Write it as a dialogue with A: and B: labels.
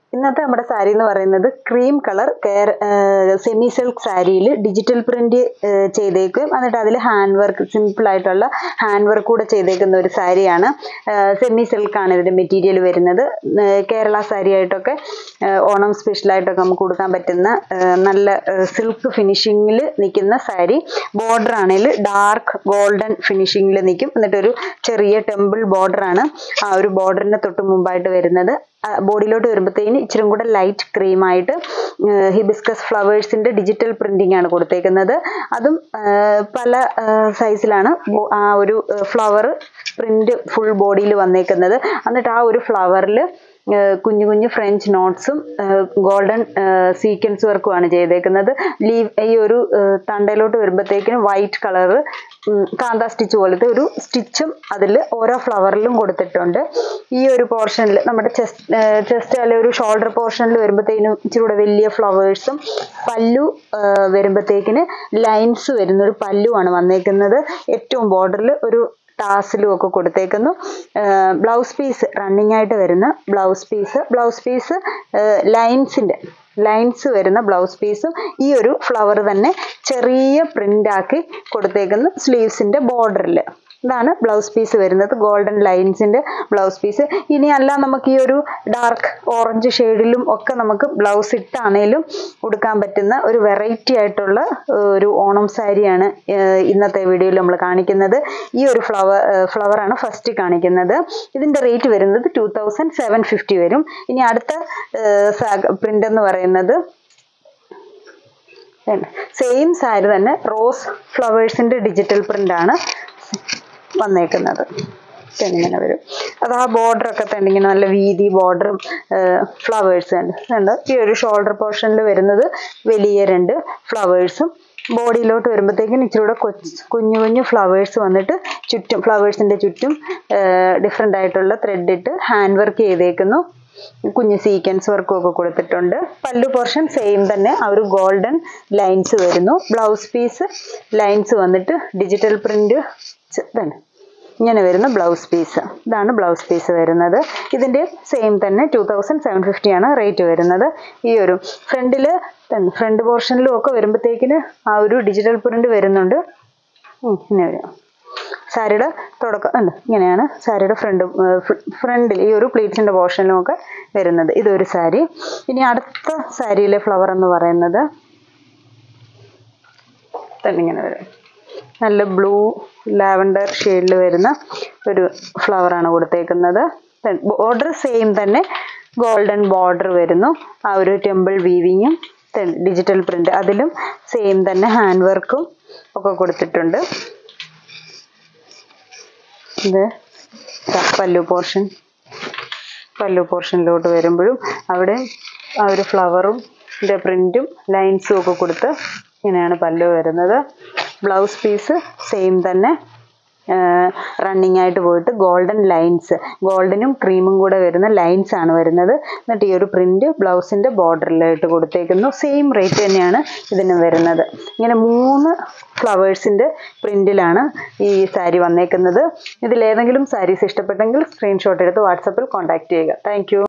A: ഇന്നത്തെ നമ്മുടെ സാരി എന്ന് പറയുന്നത് ക്രീം കളർ കെയർ സെമി സിൽക്ക് സാരിയിൽ ഡിജിറ്റൽ പ്രിന്റ് ചെയ്തേക്കും എന്നിട്ട് അതിൽ ഹാൻഡ് വർക്ക് സിമ്പിൾ ആയിട്ടുള്ള ഹാൻഡ് വർക്ക് കൂടെ ചെയ്തേക്കുന്ന ഒരു സാരിയാണ് സെമി സിൽക്ക് ആണ് ഇതിന്റെ മെറ്റീരിയൽ വരുന്നത് ഏർ കേരള സാരി ആയിട്ടൊക്കെ ഏർ ഓണം സ്പെഷ്യൽ ആയിട്ടൊക്കെ നമുക്ക് കൊടുക്കാൻ പറ്റുന്ന ഏർ നല്ല സിൽക്ക് ഫിനിഷിങ്ങിൽ നിൽക്കുന്ന സാരി ബോർഡർ ആണെങ്കിൽ ഡാർക്ക് ഗോൾഡൻ ഫിനിഷിങ്ങിൽ നിൽക്കും എന്നിട്ടൊരു ചെറിയ ടെമ്പിൾ ബോർഡർ ആണ് ആ ഒരു ബോർഡറിന് തൊട്ട് മുമ്പായിട്ട് വരുന്നത് ബോഡിയിലോട്ട് വരുമ്പോഴത്തേന് ഇച്ചിരി കൂടെ ലൈറ്റ് ക്രീം ആയിട്ട് ഹിബിസ്കസ് ഫ്ലവേഴ്സിന്റെ ഡിജിറ്റൽ പ്രിന്റിംഗ് ആണ് കൊടുത്തേക്കുന്നത് അതും ഏർ പല സൈസിലാണ് ആ ഒരു ഫ്ലവർ പ്രിന്റ് ഫുൾ ബോഡിയിൽ വന്നേക്കുന്നത് എന്നിട്ട് ആ ഒരു ഫ്ലവറിൽ കുഞ്ഞു കുഞ്ഞു ഫ്രഞ്ച് നോട്ട്സും ഗോൾഡൻ സീക്വൻസ് വർക്കുമാണ് ചെയ്തേക്കുന്നത് ലീവ് ഈ ഒരു തണ്ടയിലോട്ട് വരുമ്പോഴത്തേക്കിനും വൈറ്റ് കളർ കാന്ത സ്റ്റിച്ച് പോലത്തെ ഒരു സ്റ്റിച്ചും അതിൽ ഓരോ ഫ്ലവറിലും കൊടുത്തിട്ടുണ്ട് ഈ ഒരു പോർഷനിൽ നമ്മുടെ ചെസ്റ്റ് ചെസ്റ്റ് അല്ലെ ഒരു ഷോൾഡർ പോർഷനിൽ വരുമ്പോഴത്തേക്കിനും ഇച്ചിരി കൂടെ വലിയ ഫ്ലവേഴ്സും പല്ലു വരുമ്പോഴത്തേക്കിന് ലൈൻസ് വരുന്ന ഒരു പല്ലുവാണ് വന്നേക്കുന്നത് ഏറ്റവും ബോർഡറിൽ ഒരു ടാസിലും ഒക്കെ കൊടുത്തേക്കുന്നു ബ്ലൗസ് പീസ് റണ്ണിങ് ആയിട്ട് വരുന്ന ബ്ലൗസ് പീസ് ബ്ലൗസ് പീസ് ലൈൻസിൻ്റെ ലൈൻസ് വരുന്ന ബ്ലൗസ് പീസും ഈ ഒരു ഫ്ലവർ തന്നെ ചെറിയ പ്രിന്റ് ആക്കി കൊടുത്തേക്കുന്നു സ്ലീവ്സിൻ്റെ ബോർഡറിൽ ഇതാണ് ബ്ലൗസ് പീസ് വരുന്നത് ഗോൾഡൻ ലൈൻസിന്റെ ബ്ലൗസ് പീസ് ഇനി അല്ല നമുക്ക് ഈ ഒരു ഡാർക്ക് ഓറഞ്ച് ഷെയ്ഡിലും ഒക്കെ നമുക്ക് ബ്ലൗസ് ഇട്ടാണേലും ഉടുക്കാൻ പറ്റുന്ന ഒരു വെറൈറ്റി ആയിട്ടുള്ള ഒരു ഓണം സാരിയാണ് ഇന്നത്തെ വീഡിയോയിൽ നമ്മൾ കാണിക്കുന്നത് ഈ ഒരു ഫ്ലവർ ഫ്ലവർ ആണ് ഫസ്റ്റ് കാണിക്കുന്നത് ഇതിന്റെ റേറ്റ് വരുന്നത് ടു തൗസൻഡ് സെവൻ ഫിഫ്റ്റി വരും ഇനി അടുത്ത പ്രിന്റ് എന്ന് പറയുന്നത് സെയിം സാരി തന്നെ റോസ് ഫ്ലവേഴ്സിന്റെ ഡിജിറ്റൽ പ്രിന്റ് ആണ് വന്നേക്കുന്നത് ഇങ്ങനെ വരും അത് ആ ബോർഡർ ഒക്കെ തന്നെ ഇങ്ങനെ നല്ല വീതി ബോർഡറും ഫ്ലവേഴ്സ് ഉണ്ട് ഉണ്ട് ഈ ഒരു ഷോൾഡർ പോർഷനിൽ വരുന്നത് വലിയ രണ്ട് ഫ്ലവേഴ്സും ബോഡിയിലോട്ട് വരുമ്പോഴത്തേക്കും ഇച്ചിരി കൂടെ കൊച്ച് കുഞ്ഞു കുഞ്ഞു ഫ്ലവേഴ്സ് വന്നിട്ട് ചുറ്റും ഫ്ലവേഴ്സിൻ്റെ ചുറ്റും ഡിഫറെൻ്റ് ആയിട്ടുള്ള ത്രെഡ് ഇട്ട് ഹാൻഡ് വർക്ക് ചെയ്തേക്കുന്നു കുഞ്ഞ് സീക്വൻസ് വർക്കും ഒക്കെ കൊടുത്തിട്ടുണ്ട് പല്ലു പോർഷൻ സെയിം തന്നെ ആ ഒരു ഗോൾഡൻ ലൈൻസ് വരുന്നു ബ്ലൗസ് പീസ് ലൈൻസ് വന്നിട്ട് ഡിജിറ്റൽ പ്രിന്റ് തന്നെ ഇങ്ങനെ വരുന്ന ബ്ലൗസ് പീസ് ഇതാണ് ബ്ലൗസ് പീസ് വരുന്നത് ഇതിൻ്റെ സെയിം തന്നെ ടു തൗസൻഡ് സെവൻ ഫിഫ്റ്റി ആണ് റേറ്റ് വരുന്നത് ഈ ഒരു ഫ്രണ്ടിൽ ഫ്രണ്ട് പോർഷനിലും ഒക്കെ വരുമ്പോഴത്തേക്കിന് ആ ഒരു ഡിജിറ്റൽ പ്രിന്റ് വരുന്നുണ്ട് ഇങ്ങനെ വരും സാരിയുടെ തുടക്കം ഉണ്ട് ഇങ്ങനെയാണ് സാരിയുടെ ഫ്രണ്ട് ഫ്രണ്ടിൽ ഈ ഒരു പ്ലീറ്റ്സിൻ്റെ പോർഷനിലും ഒക്കെ വരുന്നത് ഇതൊരു സാരി ഇനി അടുത്ത സാരിയിലെ ഫ്ലവർ എന്ന് പറയുന്നത് തന്നെ ഇങ്ങനെ വരും നല്ല ബ്ലൂ ലാവൻഡർ ഷെയ്ഡിൽ വരുന്ന ഒരു ഫ്ലവറാണ് കൊടുത്തേക്കുന്നത് ബോർഡർ സെയിം തന്നെ ഗോൾഡൻ ബോർഡർ വരുന്നു ആ ഒരു ടെമ്പിൾ വീവിങ്ങും ഡിജിറ്റൽ പ്രിന്റ് അതിലും സെയിം തന്നെ ഹാൻഡ് വർക്കും ഒക്കെ കൊടുത്തിട്ടുണ്ട് ഇത് പല്ലു പോർഷൻ പല്ലു പോർഷനിലോട്ട് വരുമ്പോഴും അവിടെ ആ ഒരു ഫ്ലവറും പ്രിന്റും ലൈൻസും ഒക്കെ കൊടുത്ത് ഇങ്ങനെയാണ് പല്ലു വരുന്നത് ബ്ലൗസ് പീസ് സെയിം തന്നെ റണ്ണിങ് ആയിട്ട് പോയിട്ട് ഗോൾഡൻ ലൈൻസ് ഗോൾഡനും ക്രീമും കൂടെ വരുന്ന ലൈൻസ് ആണ് വരുന്നത് എന്നിട്ട് ഈ ഒരു പ്രിന്റ് ബ്ലൗസിന്റെ ബോർഡറിലായിട്ട് കൊടുത്തേക്കുന്നു സെയിം റേറ്റ് തന്നെയാണ് ഇതിന് വരുന്നത് ഇങ്ങനെ മൂന്ന് ഫ്ലവേഴ്സിന്റെ പ്രിന്റിലാണ് ഈ സാരി വന്നേക്കുന്നത് ഇതിലേതെങ്കിലും സാരീസ് ഇഷ്ടപ്പെട്ടെങ്കിൽ സ്ക്രീൻഷോട്ട് എടുത്ത് വാട്സപ്പിൽ കോൺടാക്ട് ചെയ്യുക താങ്ക്